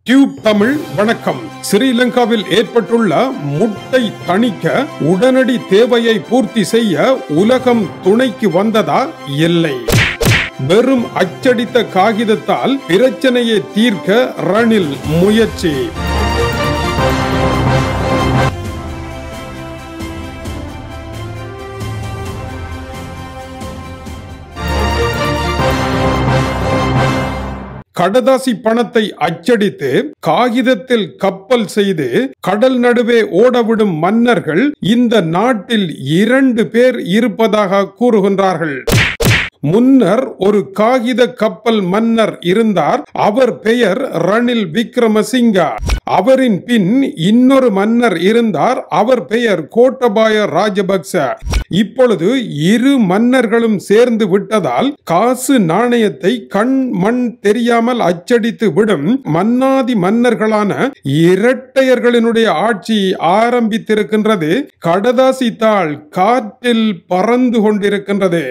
tube Tamil வணக்கம் ஸ்ரீலங்காவில் ஏற்பட்டுள்ள முட்டை தணிக்க உடனடி தேவையை பூர்த்தி செய்ய உலகம் துணைக்கு வந்ததா இல்லை வெறும் அச்சடித்த காகிதத்தால் பிரச்சனையை தீர்க்க ரணில் முயற்சி கடதாசி பணத்தை அச்சடித்து காகிதத்தில் கப்பல் செய்து கடல் நடுவே ஓடவிடும் மன்னர்கள் இந்த நாட்டில் இரண்டு பேர் இருப்பதாக கூறுகின்றார்கள் முன்னர் ஒரு காகித கப்பல் மன்னர் இருந்தார் அவர் பெயர் ரணில் விக்ரமசிங்கா அவரின் பின் இன்னொரு மன்னர் இருந்தார் அவர் பெயர் கோட்டபாய ராஜபக்ச இப்பொழுது இரு மன்னர்களும் சேர்ந்து விட்டதால் காசு நாணயத்தை கண் மண் தெரியாமல் அச்சடித்து விடும் மன்னாதி மன்னர்களான இரட்டையர்களினுடைய ஆட்சி ஆரம்பித்திருக்கின்றது கடதாசி தாள் காற்றில் பறந்து கொண்டிருக்கின்றது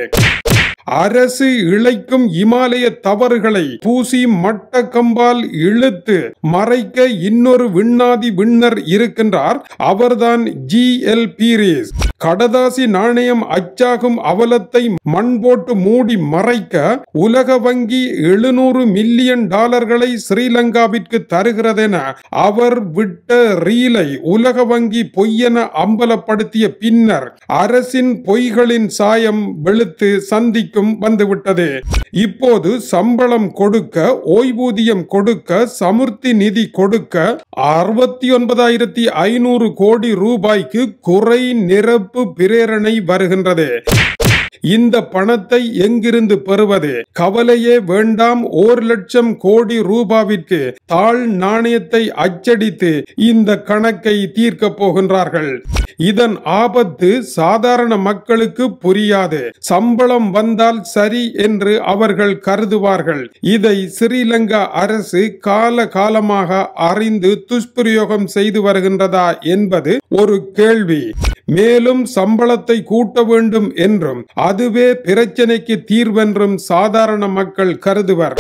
அரசு இழைக்கும் இமாலய தவறுகளை பூசி மட்ட கம்பால் இழுத்து மறைக்க இன்னொரு விண்ணாதி விண்ணர் இருக்கின்றார் அவர்தான் ஜி எல் பீரிஸ் கடதாசி நாணயம் அச்சாகும் அவலத்தை மண் போட்டு மூடி மறைக்க உலக வங்கி எழுநூறு மில்லியன் டாலர்களை ஸ்ரீலங்காவிற்கு தருகிறதென அவர் விட்ட ரீலை உலக வங்கி பொய்யென அம்பலப்படுத்திய பின்னர் அரசின் பொய்களின் சாயம் வெளுத்து சந்திக்கும் வந்துவிட்டது இப்போது சம்பளம் கொடுக்க ஓய்வூதியம் கொடுக்க சமுர்த்தி நிதி கொடுக்க அறுபத்தி ஒன்பதாயிரத்தி ஐநூறு கோடி ரூபாய்க்கு குறை நிரப்பு பிரேரணை வருகின்றது இந்த பணத்தை எங்கிருந்து பெறுவது கவலையே வேண்டாம் ஓர் லட்சம் கோடி ரூபாவிற்கு தாழ் நாணயத்தை அச்சடித்து இந்த கணக்கை தீர்க்க போகின்றார்கள் இதன் ஆபத்து சாதாரண மக்களுக்கு புரியாது சம்பளம் வந்தால் சரி என்று அவர்கள் கருதுவார்கள் இதை ஸ்ரீலங்கா அரசு கால காலமாக அறிந்து துஷ்பிரயோகம் செய்து வருகின்றதா என்பது ஒரு கேள்வி மேலும் சம்பளத்தை கூட்ட வேண்டும் என்றும் அதுவே பிரச்சனைக்கு தீர்வென்றும் சாதாரண மக்கள் கருதுவர்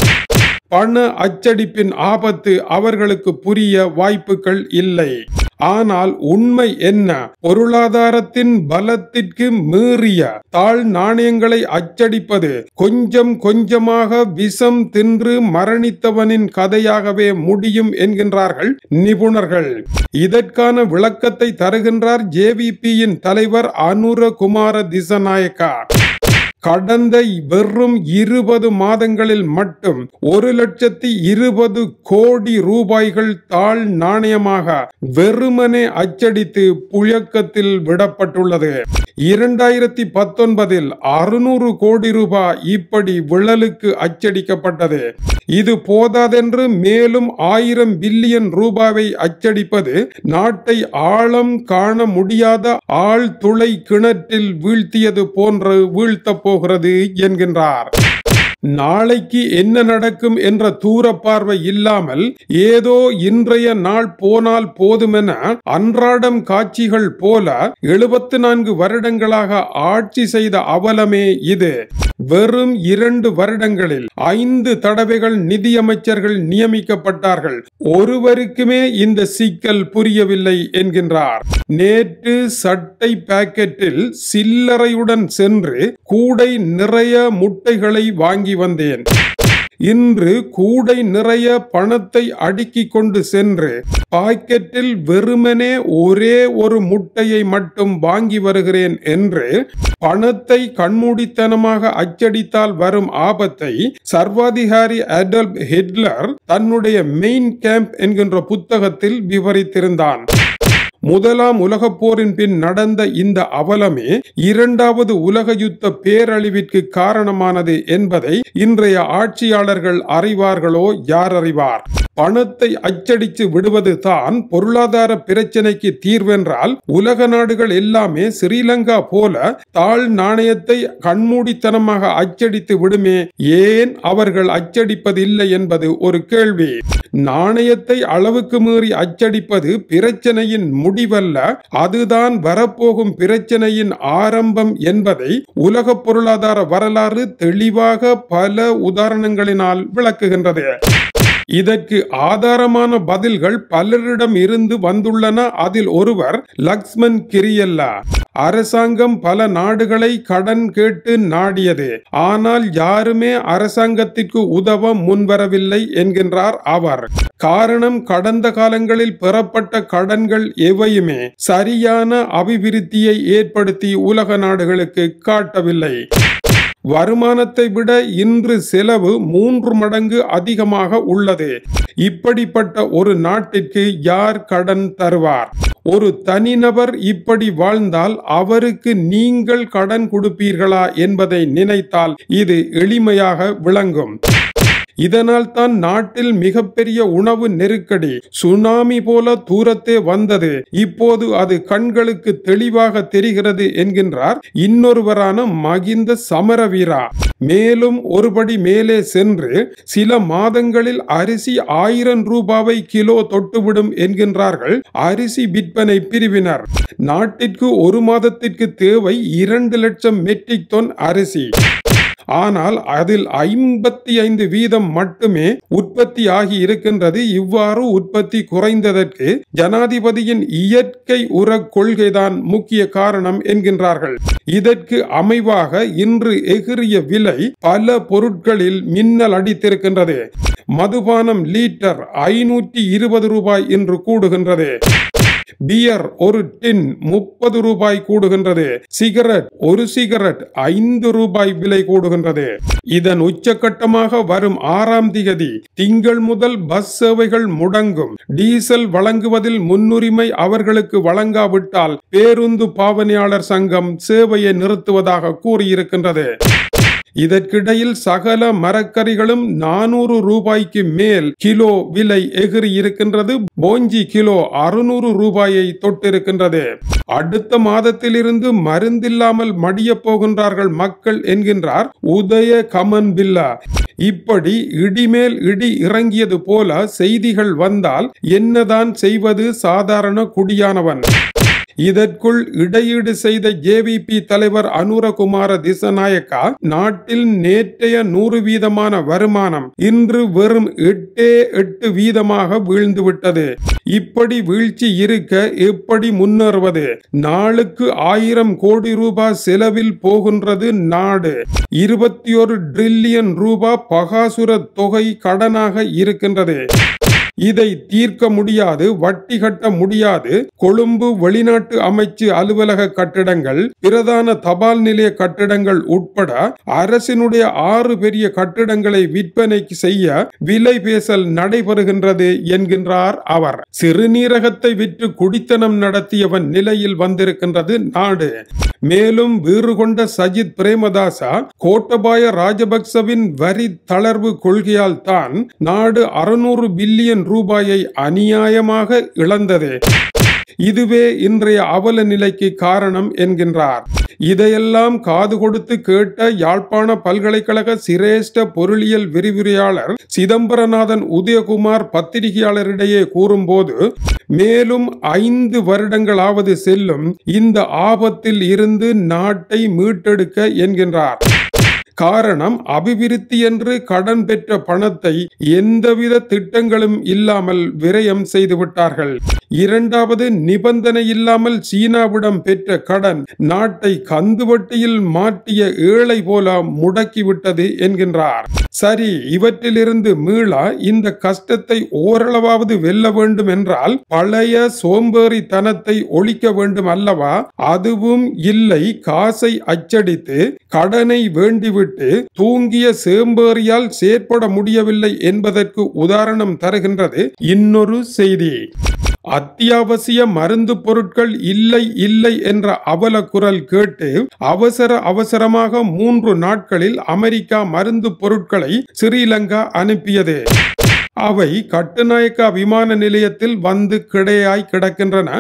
பண அச்சடிப்பின் ஆபத்து அவர்களுக்கு புரிய வாய்ப்புகள் இல்லை ஆனால் உண்மை என்ன பொருளாதாரத்தின் பலத்திற்கு மீறிய தாழ் நாணயங்களை அச்சடிப்பது கொஞ்சம் கொஞ்சமாக விஷம் தின்று மரணித்தவனின் கதையாகவே முடியும் என்கின்றார்கள் நிபுணர்கள் இதற்கான விளக்கத்தை தருகின்றார் ஜேவிபியின் தலைவர் அனுர குமார திசநாயக்கா கடந்த வெறும் இருபது மாதங்களில் மட்டும் ஒரு லட்சத்தி இருபது கோடி ரூபாய்கள் தாழ் நாணயமாக வெறுமனே அச்சடித்து புழக்கத்தில் விடப்பட்டுள்ளது இரண்டாயிரத்தி பத்தொன்பதில் அறுநூறு கோடி ரூபாய் இப்படி விழலுக்கு அச்சடிக்கப்பட்டது இது போதாதென்று மேலும் ஆயிரம் பில்லியன் ரூபாவை அச்சடிப்பது நாட்டை ஆழம் காண முடியாத ஆழ்துளை கிணற்றில் வீழ்த்தியது போன்று வீழ்த்தப் போகிறது என்கின்றார் நாளைக்கு என்ன நடக்கும் என்ற தூர பார்வை இல்லாமல் ஏதோ இன்றைய நாள் போனால் போதுமென அன்றாடம் காட்சிகள் போல எழுபத்தி நான்கு வருடங்களாக ஆட்சி செய்த அவலமே இது வெறும் இரண்டு வருடங்களில் ஐந்து தடவைகள் நிதியமைச்சர்கள் நியமிக்கப்பட்டார்கள் ஒருவருக்குமே இந்த சிக்கல் புரியவில்லை என்கின்றார் நேற்று சட்டை பாக்கெட்டில் சில்லறையுடன் சென்று கூடை நிறைய முட்டைகளை வாங்கி வந்தேன் இன்று கூடை நிறைய பணத்தை அடுக்கி கொண்டு சென்று பாக்கெட்டில் வெறுமனே ஒரே ஒரு முட்டையை மட்டும் வாங்கி வருகிறேன் என்று பணத்தை கண்மூடித்தனமாக அச்சடித்தால் வரும் ஆபத்தை சர்வாதிகாரி அடல்ப் ஹிட்லர் தன்னுடைய மெயின் கேம்ப் என்கின்ற புத்தகத்தில் விவரித்திருந்தான் முதலாம் உலகப் போரின் பின் நடந்த இந்த அவலமே இரண்டாவது உலக யுத்த பேரழிவிற்கு காரணமானது என்பதை இன்றைய ஆட்சியாளர்கள் அறிவார்களோ யார் அறிவார் பணத்தை அச்சடித்து விடுவது தான் பொருளாதார பிரச்சனைக்கு தீர்வென்றால் உலக நாடுகள் எல்லாமே ஸ்ரீலங்கா போல தாழ் நாணயத்தை கண்மூடித்தனமாக அச்சடித்து விடுமே ஏன் அவர்கள் அச்சடிப்பதில்லை என்பது ஒரு கேள்வி நாணயத்தை அளவுக்கு மீறி அச்சடிப்பது பிரச்சனையின் முடிவல்ல அதுதான் வரப்போகும் பிரச்சனையின் ஆரம்பம் என்பதை உலக பொருளாதார வரலாறு தெளிவாக பல உதாரணங்களினால் விளக்குகின்றது இதற்கு ஆதாரமான பதில்கள் பலரிடம் இருந்து வந்துள்ளன அதில் ஒருவர் லக்ஷ்மன் கிரியல்லா அரசாங்கம் பல நாடுகளை கடன் கேட்டு நாடியது ஆனால் யாருமே அரசாங்கத்திற்கு உதவ முன்வரவில்லை என்கின்றார் அவர் காரணம் கடந்த காலங்களில் பெறப்பட்ட கடன்கள் எவையுமே சரியான அபிவிருத்தியை ஏற்படுத்தி உலக நாடுகளுக்கு காட்டவில்லை வருமானத்தை விட இன்று செலவு மூன்று மடங்கு அதிகமாக உள்ளது இப்படிப்பட்ட ஒரு நாட்டிற்கு யார் கடன் தருவார் ஒரு தனிநபர் இப்படி வாழ்ந்தால் அவருக்கு நீங்கள் கடன் கொடுப்பீர்களா என்பதை நினைத்தால் இது எளிமையாக விளங்கும் இதனால் தான் நாட்டில் மிகப்பெரிய உணவு நெருக்கடி சுனாமி போல தூரத்தே வந்தது இப்போது அது கண்களுக்கு தெளிவாக தெரிகிறது என்கின்றார் இன்னொருவரான மகிந்த சமரவீரா மேலும் ஒருபடி மேலே சென்று சில மாதங்களில் அரிசி ஆயிரம் ரூபாவை கிலோ தொட்டுவிடும் என்கின்றார்கள் அரிசி விற்பனை பிரிவினர் நாட்டிற்கு ஒரு மாதத்திற்கு தேவை இரண்டு லட்சம் மெட்ரிக் டன் அரிசி ஆனால் அதில் ஐம்பத்தி ஐந்து வீதம் மட்டுமே உற்பத்தி ஆகி இருக்கின்றது இவ்வாறு உற்பத்தி குறைந்ததற்கு ஜனாதிபதியின் இயற்கை உர கொள்கைதான் முக்கிய காரணம் என்கின்றார்கள் இதற்கு அமைவாக இன்று எகிரிய விலை பல பொருட்களில் மின்னல் அடித்திருக்கின்றது மதுபானம் லீட்டர் ஐநூற்றி இருபது ரூபாய் என்று கூடுகின்றது பியர் ஒரு டின் முப்பது ரூபாய் கூடுகின்றது சிகரெட் ஒரு சிகரெட் ஐந்து ரூபாய் விலை கூடுகின்றது இதன் உச்சகட்டமாக வரும் ஆறாம் திகதி திங்கள் முதல் பஸ் சேவைகள் முடங்கும் டீசல் வழங்குவதில் முன்னுரிமை அவர்களுக்கு வழங்காவிட்டால் பேருந்து பாவனையாளர் சங்கம் சேவையை நிறுத்துவதாக கூறியிருக்கின்றது இதற்கிடையில் சகல மரக்கறிகளும் நானூறு ரூபாய்க்கு மேல் கிலோ விலை எகிரி இருக்கின்றது போஞ்சி கிலோ அறுநூறு ரூபாயை தொட்டிருக்கின்றது அடுத்த மாதத்திலிருந்து மருந்தில்லாமல் மடிய போகின்றார்கள் மக்கள் என்கின்றார் உதய கமன் பில்லா இப்படி இடிமேல் இடி இறங்கியது போல செய்திகள் வந்தால் என்னதான் செய்வது சாதாரண குடியானவன் இதற்குள் இடையீடு செய்த ஜேவிபி தலைவர் அனுரகுமார திசநாயக்கா நாட்டில் நேற்றைய நூறு வீதமான வருமானம் இன்று வெறும் எட்டே எட்டு வீதமாக வீழ்ந்துவிட்டது இப்படி வீழ்ச்சி இருக்க எப்படி முன்னேறுவது நாளுக்கு ஆயிரம் கோடி ரூபாய் செலவில் போகின்றது நாடு இருபத்தி ஒரு டிரில்லியன் ரூபாய் பகாசுர தொகை கடனாக இருக்கின்றது இதை தீர்க்க முடியாது வட்டி கட்ட முடியாது கொழும்பு வெளிநாட்டு அமைச்சு அலுவலக கட்டிடங்கள் பிரதான தபால் நிலைய கட்டிடங்கள் உட்பட அரசினுடைய ஆறு பெரிய கட்டிடங்களை விற்பனைக்கு செய்ய விலை பேசல் நடைபெறுகின்றது என்கின்றார் அவர் சிறுநீரகத்தை விற்று குடித்தனம் நடத்தியவன் நிலையில் வந்திருக்கின்றது நாடு மேலும் வீறு கொண்ட சஜித் பிரேமதாசா கோட்டபாய ராஜபக்சவின் வரி தளர்வு கொள்கையால் தான் நாடு அறுநூறு பில்லியன் ரூபாயை அநியாயமாக இழந்தது இதுவே இன்றைய அவல நிலைக்கு காரணம் என்கின்றார் இதையெல்லாம் காது கொடுத்து கேட்ட யாழ்ப்பாண பல்கலைக்கழக சிரேஷ்ட பொருளியல் விரிவுரையாளர் சிதம்பரநாதன் உதயகுமார் பத்திரிகையாளரிடையே கூறும்போது மேலும் ஐந்து வருடங்களாவது செல்லும் இந்த ஆபத்தில் இருந்து நாட்டை மீட்டெடுக்க என்கின்றார் காரணம் அபிவிருத்தி என்று கடன் பெற்ற பணத்தை எந்தவித திட்டங்களும் இல்லாமல் விரயம் செய்து விட்டார்கள் இரண்டாவது நிபந்தனை இல்லாமல் சீனாவிடம் பெற்ற கடன் நாட்டை கந்துவட்டியில் மாற்றிய ஏழை போல முடக்கிவிட்டது என்கின்றார் சரி இவற்றிலிருந்து மீள இந்த கஷ்டத்தை ஓரளவாவது வெல்ல வேண்டும் என்றால் பழைய சோம்பேறித்தனத்தை ஒழிக்க வேண்டும் அல்லவா அதுவும் இல்லை காசை அச்சடித்து கடனை வேண்டிவிட்டு தூங்கிய சேம்பேறியால் செயற்பட முடியவில்லை என்பதற்கு உதாரணம் தருகின்றது இன்னொரு செய்தி அத்தியாவசிய மருந்து பொருட்கள் இல்லை இல்லை என்ற அவல குரல் கேட்டு அவசர அவசரமாக மூன்று நாட்களில் அமெரிக்கா மருந்து பொருட்களை ஸ்ரீலங்கா அனுப்பியது அவை கட்டுநாயக்கா விமான நிலையத்தில் வந்து கிடையாய் கிடக்கின்றன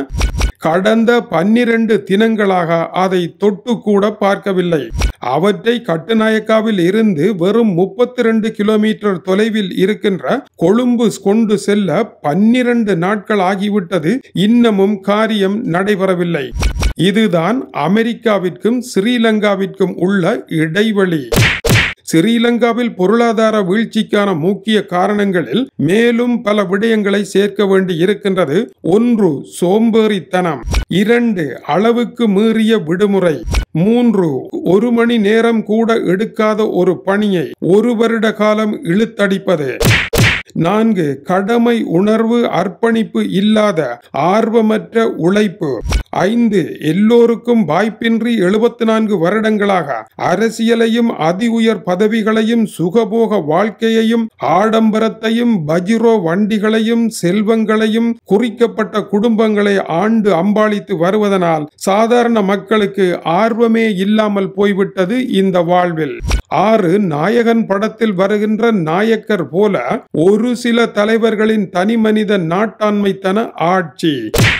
கடந்த பன்னிரண்டு தினங்களாக அதை தொட்டு கூட பார்க்கவில்லை அவற்றை கட்டுநாயக்காவில் இருந்து வெறும் முப்பத்தி ரெண்டு கிலோமீட்டர் தொலைவில் இருக்கின்ற கொழும்பு கொண்டு செல்ல பன்னிரண்டு நாட்கள் ஆகிவிட்டது இன்னமும் காரியம் நடைபெறவில்லை இதுதான் அமெரிக்காவிற்கும் ஸ்ரீலங்காவிற்கும் உள்ள இடைவெளி ஸ்ரீலங்காவில் பொருளாதார வீழ்ச்சிக்கான முக்கிய காரணங்களில் மேலும் பல விடயங்களை சேர்க்க வேண்டி இருக்கின்றது ஒன்று சோம்பேறித்தனம் இரண்டு அளவுக்கு மீறிய விடுமுறை மூன்று ஒரு மணி நேரம் கூட எடுக்காத ஒரு பணியை ஒரு வருட காலம் இழுத்தடிப்பது நான்கு கடமை உணர்வு அர்ப்பணிப்பு இல்லாத ஆர்வமற்ற உழைப்பு ஐந்து எல்லோருக்கும் வாய்ப்பின்றி எழுபத்தி நான்கு வருடங்களாக அரசியலையும் அதி உயர் பதவிகளையும் சுகபோக வாழ்க்கையையும் ஆடம்பரத்தையும் பஜிரோ வண்டிகளையும் செல்வங்களையும் குறிக்கப்பட்ட குடும்பங்களை ஆண்டு அம்பாளித்து வருவதனால் சாதாரண மக்களுக்கு ஆர்வமே இல்லாமல் போய்விட்டது இந்த வாழ்வில் ஆறு நாயகன் படத்தில் வருகின்ற நாயக்கர் போல ஒரு சில தலைவர்களின் தனிமனித நாட்டாண்மைத்தன ஆட்சி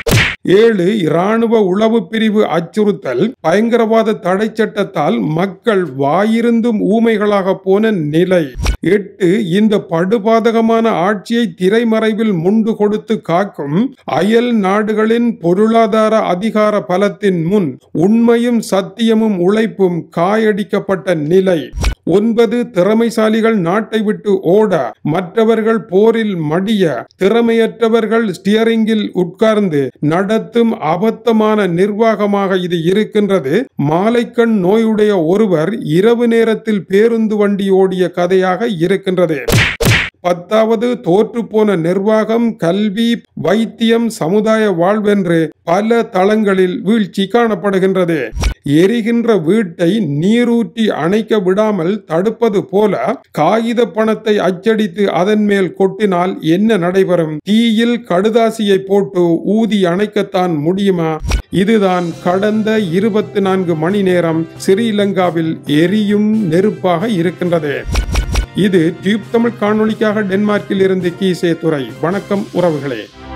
ஏழு இராணுவ உளவு பிரிவு அச்சுறுத்தல் பயங்கரவாத தடை சட்டத்தால் மக்கள் வாயிருந்தும் ஊமைகளாக போன நிலை எட்டு இந்த படுபாதகமான ஆட்சியை திரைமறைவில் முண்டு கொடுத்து காக்கும் அயல் நாடுகளின் பொருளாதார அதிகார பலத்தின் முன் உண்மையும் சத்தியமும் உழைப்பும் காயடிக்கப்பட்ட நிலை ஒன்பது திறமைசாலிகள் நாட்டை விட்டு ஓட மற்றவர்கள் போரில் மடிய திறமையற்றவர்கள் ஸ்டியரிங்கில் உட்கார்ந்து நடத்தும் அபத்தமான நிர்வாகமாக இது இருக்கின்றது மாலைக்கண் நோயுடைய ஒருவர் இரவு நேரத்தில் பேருந்து வண்டி ஓடிய கதையாக இருக்கின்றது பத்தாவது தோற்றுப்போன நிர்வாகம் கல்வி வைத்தியம் சமுதாய வாழ்வென்று பல தளங்களில் வீழ்ச்சி காணப்படுகின்றது எரிகின்ற வீட்டை நீரூற்றி அணைக்க விடாமல் தடுப்பது போல காகித பணத்தை அச்சடித்து அதன் மேல் கொட்டினால் என்ன நடைபெறும் தீயில் கடுதாசியை போட்டு ஊதி அணைக்கத்தான் முடியுமா இதுதான் கடந்த இருபத்தி நான்கு மணி நேரம் ஸ்ரீலங்காவில் எரியும் நெருப்பாக இருக்கின்றது இது டியூப் தமிழ் காணொளிக்காக டென்மார்க்கில் இருந்து கீசே துறை வணக்கம் உறவுகளே